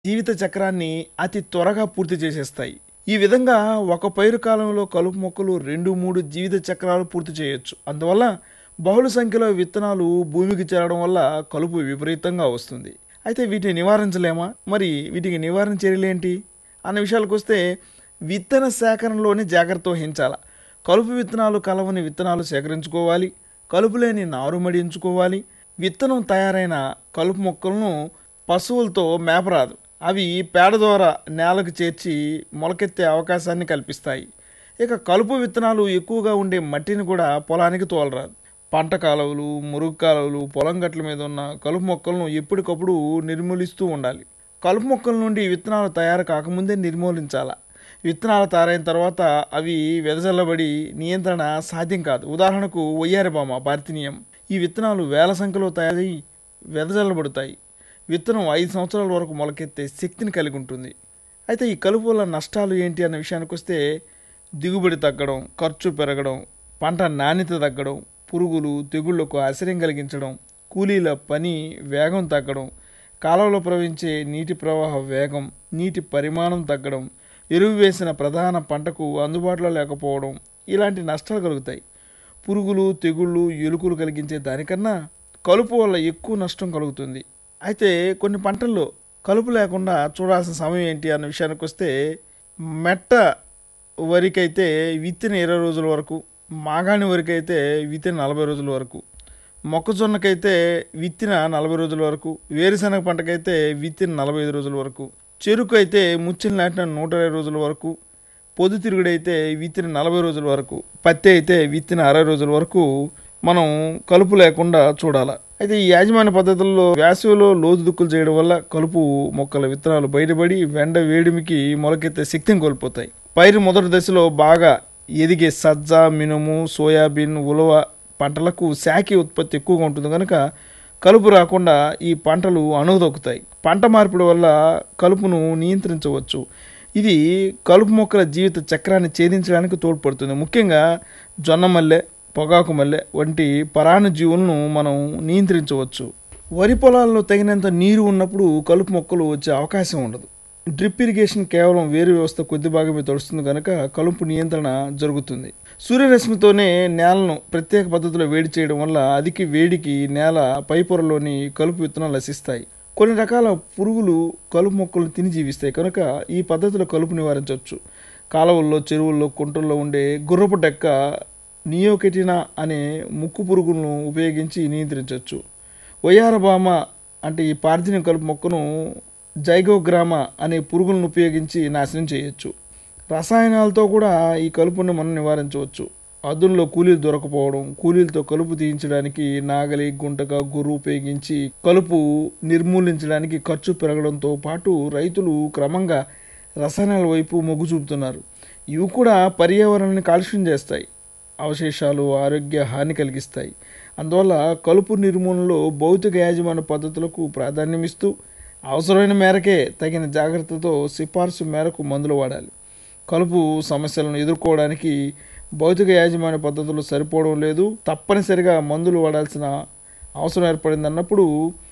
జీవిత చక్రాన్ని అతి త్వరగా పూర్తి చేసేస్తాయి ఈ విధంగా ఒక పైరు కాలంలో కలుపు మొక్కలు రెండు మూడు జీవిత చక్రాలు పూర్తి చేయొచ్చు అందువల్ల బహుళ సంఖ్యలో విత్తనాలు భూమికి చేరడం వల్ల కలుపు విపరీతంగా వస్తుంది అయితే వీటిని నివారించలేమా మరి వీటికి నివారణ చర్యలేంటి అన్న విషయాలకు వస్తే విత్తన సేకరణలోనే జాగ్రత్త వహించాలి కలుపు విత్తనాలు కలవని విత్తనాలు సేకరించుకోవాలి కలుపు లేని నారుమడి ఎంచుకోవాలి విత్తనం తయారైన కలుపు మొక్కలను పశువులతో మేపరాదు అవి పేడ ద్వారా నేలకు చేర్చి మొలకెత్తే అవకాశాన్ని కల్పిస్తాయి ఇక కలుపు విత్తనాలు ఎక్కువగా ఉండే మట్టిని కూడా పొలానికి తోలరాదు పంట కాలువలు మురుగు కాలువలు పొలం గట్ల మీద ఉన్న కలుపు మొక్కలను ఎప్పటికప్పుడు నిర్మూలిస్తూ ఉండాలి కలుపు మొక్కల నుండి విత్తనాలు తయారు కాకముందే నిర్మూలించాల విత్తనాలు తయారైన తర్వాత అవి వెదజల్లబడి నియంత్రణ సాధ్యం కాదు ఉదాహరణకు వయ్యారిబామ భారతీయం ఈ విత్తనాలు వేల సంఖ్యలో తయారై వెదజల్లబడతాయి విత్తనం ఐదు సంవత్సరాల వరకు మొలకెత్తే శక్తిని కలిగి ఉంటుంది అయితే ఈ కలుపు వల్ల నష్టాలు ఏంటి అన్న విషయానికి వస్తే దిగుబడి తగ్గడం ఖర్చు పెరగడం పంట నాణ్యత తగ్గడం పురుగులు తెగుళ్లకు ఆశ్రయం కలిగించడం కూలీల పని వేగం తగ్గడం కాలువలో ప్రవహించే నీటి ప్రవాహ వేగం నీటి పరిమాణం తగ్గడం ఎరువు వేసిన ప్రధాన పంటకు అందుబాటులో లేకపోవడం ఇలాంటి నష్టాలు కలుగుతాయి పురుగులు తెగుళ్ళు ఎలుకలు కలిగించే దానికన్నా కలుపు వల్ల ఎక్కువ నష్టం కలుగుతుంది అయితే కొన్ని పంటల్లో కలుపు లేకుండా చూడాల్సిన సమయం ఏంటి అన్న విషయానికి వస్తే మెట్ట వరికైతే విత్తిన ఇరవై రోజుల వరకు మాగాణి వరికైతే విత్తిన నలభై రోజుల వరకు మొక్కజొన్నకైతే విత్తిన నలభై రోజుల వరకు వేరుశనగ పంటకైతే విత్తిన నలభై ఐదు రోజుల వరకు చెరుకు అయితే ముచ్చిని నాటిన నూట ఇరవై రోజుల వరకు పొద్దుతిరుగుడైతే విత్తిన నలభై రోజుల వరకు పత్తి అయితే విత్తిన అరవై రోజుల వరకు మనం కలుపు లేకుండా చూడాలి అయితే ఈ యాజమాన్య పద్ధతుల్లో వేసవిలో లోతు దుక్కులు చేయడం వల్ల కలుపు మొక్కల విత్తనాలు బయటపడి వెండ వేడిమికి మొలకెత్తే శక్తిని కోల్పోతాయి పైరు మొదటి దశలో బాగా ఎదిగే సజ్జ మినుము సోయాబీన్ ఉలవ పంటలకు శాఖీ ఉత్పత్తి ఎక్కువగా ఉంటుంది కనుక కలుపు రాకుండా ఈ పంటలు అణుగుదొక్కుతాయి పంట మార్పిడి వల్ల కలుపును నియంత్రించవచ్చు ఇది కలుపు మొక్కల జీవిత చక్రాన్ని ఛేదించడానికి తోడ్పడుతుంది ముఖ్యంగా జొన్న మల్లె పొగాకు మల్లె వంటి పరాణ జీవులను మనం నియంత్రించవచ్చు వరి పొలాల్లో తగినంత నీరు ఉన్నప్పుడు కలుపు మొక్కలు వచ్చే అవకాశం ఉండదు డ్రిప్ ఇరిగేషన్ కేవలం వేరు వ్యవస్థ కొద్ది భాగమే తడుస్తుంది కనుక కలుపు నియంత్రణ జరుగుతుంది సూర్యరశ్మితోనే నేలను ప్రత్యేక పద్ధతిలో వేడి చేయడం వల్ల అధిక వేడికి నేల పైపొరలోని కలుపు విత్తనాలు నశిస్తాయి కొన్ని రకాల పురుగులు కలుపు మొక్కలను తిని జీవిస్తాయి కనుక ఈ పద్ధతిలో కలుపు నివారించవచ్చు కాలువల్లో చెరువుల్లో కుంటల్లో ఉండే గుర్రపు డెక్క నియోకెటినా అనే ముక్కు పురుగులను ఉపయోగించి నియంత్రించవచ్చు వయారబామ అంటే ఈ పార్థినియం కలుపు మొక్కను జైగోగ్రామ అనే పురుగులను ఉపయోగించి నాశనం చేయొచ్చు రసాయనాలతో కూడా ఈ కలుపుని మనం నివారించవచ్చు అదుల్లో కూలీలు దొరకపోవడం కూలీలతో కలుపు తీయించడానికి నాగలి గుంటక గుర్రు ఉపయోగించి కలుపు నిర్మూలించడానికి ఖర్చు పెరగడంతో పాటు రైతులు క్రమంగా రసాయనాల వైపు మొగ్గు చూపుతున్నారు ఇవి కూడా పర్యావరణాన్ని కాలుష్యం చేస్తాయి అవశేషాలు ఆరోగ్య హాని కలిగిస్తాయి అందువల్ల కలుపు నిర్మూలనలో భౌతిక యాజమాన్య పద్ధతులకు ప్రాధాన్యమిస్తూ అవసరమైన మేరకే తగిన జాగ్రత్తతో సిఫార్సు మేరకు మందులు వాడాలి కలుపు సమస్యలను ఎదుర్కోవడానికి భౌతిక యాజమాన్య పద్ధతులు సరిపోవడం లేదు తప్పనిసరిగా మందులు వాడాల్సిన అవసరం ఏర్పడింది అన్నప్పుడు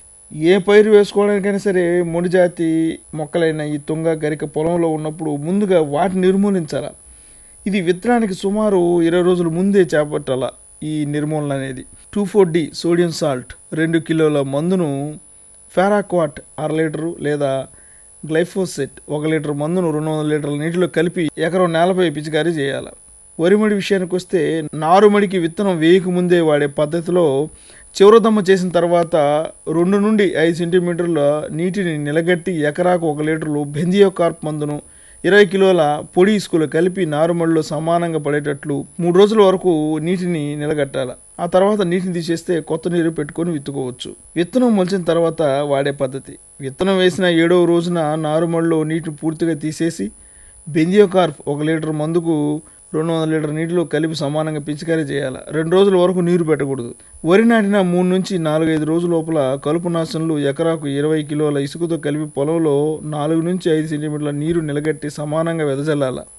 ఏ పైరు వేసుకోవడానికైనా సరే ముడి జాతి మొక్కలైన ఈ తుంగ గరిక పొలంలో ఉన్నప్పుడు ముందుగా వాటిని నిర్మూలించాలి ఇది విత్తనానికి సుమారు ఇరవై రోజుల ముందే చేపట్టాల ఈ నిర్మూలన అనేది two four D sodium salt రెండు కిలోల మందును ఫెరాక్వాట్ అర లీటరు లేదా గ్లైఫోసెట్ ఒక లీటర్ మందును రెండు వందల లీటర్ల నీటిలో కలిపి ఎకరం నేలపై పిచికారీ చేయాలి వరిమడి విషయానికి వస్తే నారుమడికి విత్తనం వేయక ముందే వాడే పద్ధతిలో చివరదమ్మ చేసిన తర్వాత రెండు నుండి ఐదు సెంటీమీటర్ల నీటిని నిలగట్టి ఎకరాకు ఒక లీటర్లు బెంజియోకార్ప్ మందును ఇరవై కిలోల పొడి ఇసుకలు కలిపి నారుమడిలో సమానంగా పడేటట్లు మూడు రోజుల వరకు నీటిని నిలగట్టాలి ఆ తర్వాత నీటిని తీసేస్తే కొత్త నీరు పెట్టుకొని విత్తుకోవచ్చు విత్తనం మొలిచిన తర్వాత వాడే పద్ధతి విత్తనం వేసిన ఏడవ రోజున నారుమడిలో నీటిని పూర్తిగా తీసేసి బెంజియోకార్ప్ ఒక లీటర్ మందుకు రెండు వందల లీటర్ నీటిలో కలిపి సమానంగా పిచికారీ చేయాలి రెండు రోజుల వరకు నీరు పెట్టకూడదు వరి నాటిన మూడు నుంచి నాలుగైదు రోజుల లోపల కలుపు నాశనలు ఎకరాకు ఇరవై కిలోల ఇసుకతో కలిపి పొలంలో నాలుగు నుంచి ఐదు సెంటీమీటర్ల నీరు నిలగట్టి సమానంగా వెదజల్లాలి